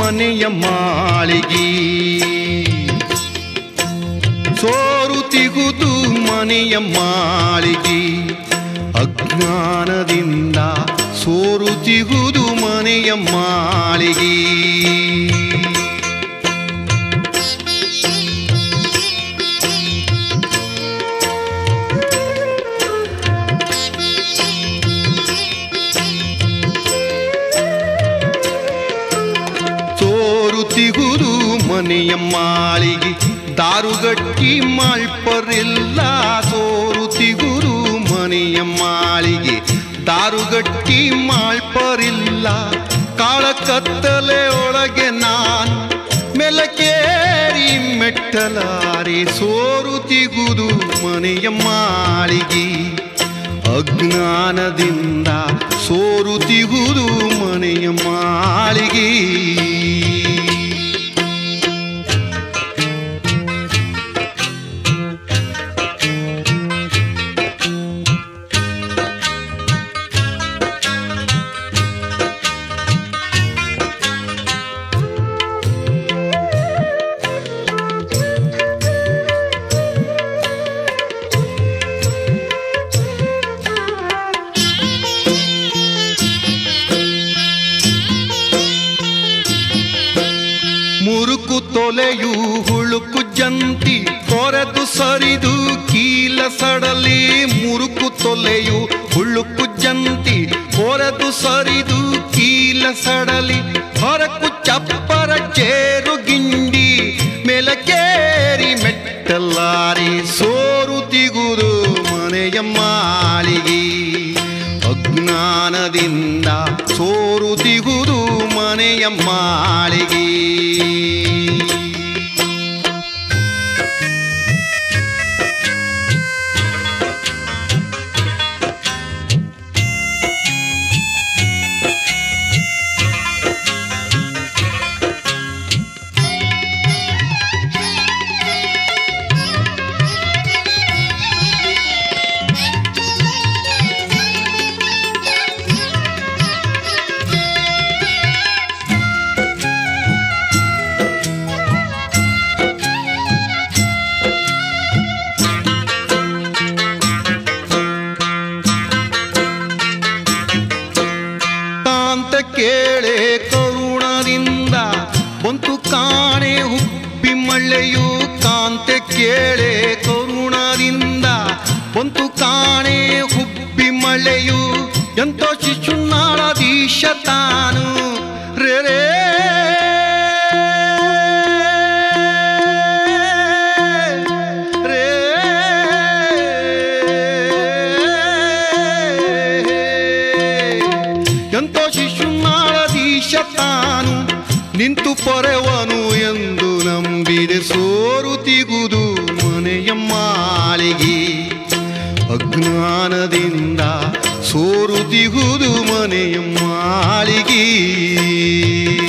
ಮನೆಯ ಮಾಳಿಗೆ ಸೋರುತಿಗುದು ಮನೆಯ ಮಾಳಿಗೆ ಅಜ್ಞಾನದಿಂದ ಸೋರುತಿಗುದು ಮನೆಯ ಮಾಳಿಗೆ ಸೋರುತಿಗುದು ಮನೆಯ ಮಾಳಿಗೆ ದಾರುಗಟ್ಟಿ ಮಾಳ್ಪರಿಲ್ಲ ಸೋರುತಿಗುರು ಮನೆಯ ಮಾಳಿಗೆ ದಾರುಗಟ್ಟಿ ಮಾಳ್ಪರಿಲ್ಲ ಕಾಳ ಕತ್ತಲೆ ಒಳಗೆ ನಾನು ಮೆಲಕೇರಿ ಮೆಟ್ಟಲಾರೆ ಸೋರುತಿಗುದು ಮನೆಯ ಮಾಳಿಗೆ ಅಜ್ಞಾನದಿಂದ ಸೋರುತಿಗುದು ಮನೆಯ ಮಾಳಿಗೆ ಮುರುಕು ತೊಲೆಯು ಹುಳುಕು ಜಂತಿ ಕೊರೆದು ಸರಿದು ಕೀಲ ಸಡಲಿ ಮುರುಕು ತೊಲೆಯು ಹುಳುಕು ಜಂತಿ ಕೊರೆದು ಸರಿದು ಕೀಲ ಸಡಲಿ ಹೊರಕು ಚಪ್ಪರ ಚೇರು ಗಿಂಡಿ ಮೆಲಕೇರಿ ಮೆಟ್ಟಲಾರಿ ಸೋರು ತಿಗುದು ಮನೆಯ ಮಾಳಿಗೆ ಅಜ್ಞಾನದಿಂದ ಸೋರು ತಿಗುದು ಮನೆಯ ಮಾಳಿಗೆ ಕಾಂತ ಕೇಳೆ ಕರುಣದಿಂದ ಬಂತು ಕಾಣೆ ಹುಬ್ಬಿ ಮಳೆಯು ಕಾಂತೆ ಕೇಳೆ ಕರುಣದಿಂದ ಬಂತು ಕಾಣೆ ಹುಬ್ಬಿ ಮಳೆಯು ಎಂತೋ ಶಿಶುನಾಳದೀಶ ತಾನು ರೇ ರೇ ರೇ ಎಂತೋ ಶಿಶುನಾಳದೀಶ ತಾನು ನಿಂತು ಪೊರೆವನು ಎಂದು ನಂಬಿದೆ ಸೋರುತಿಗುದು ಮನೆಯ ಮಾಳಿಗೆ ಅಜ್ಞಾನದಿಂದ ಸೋರುತಿಗುದು ಮನೆಯ ಮಾಳಿಗೆ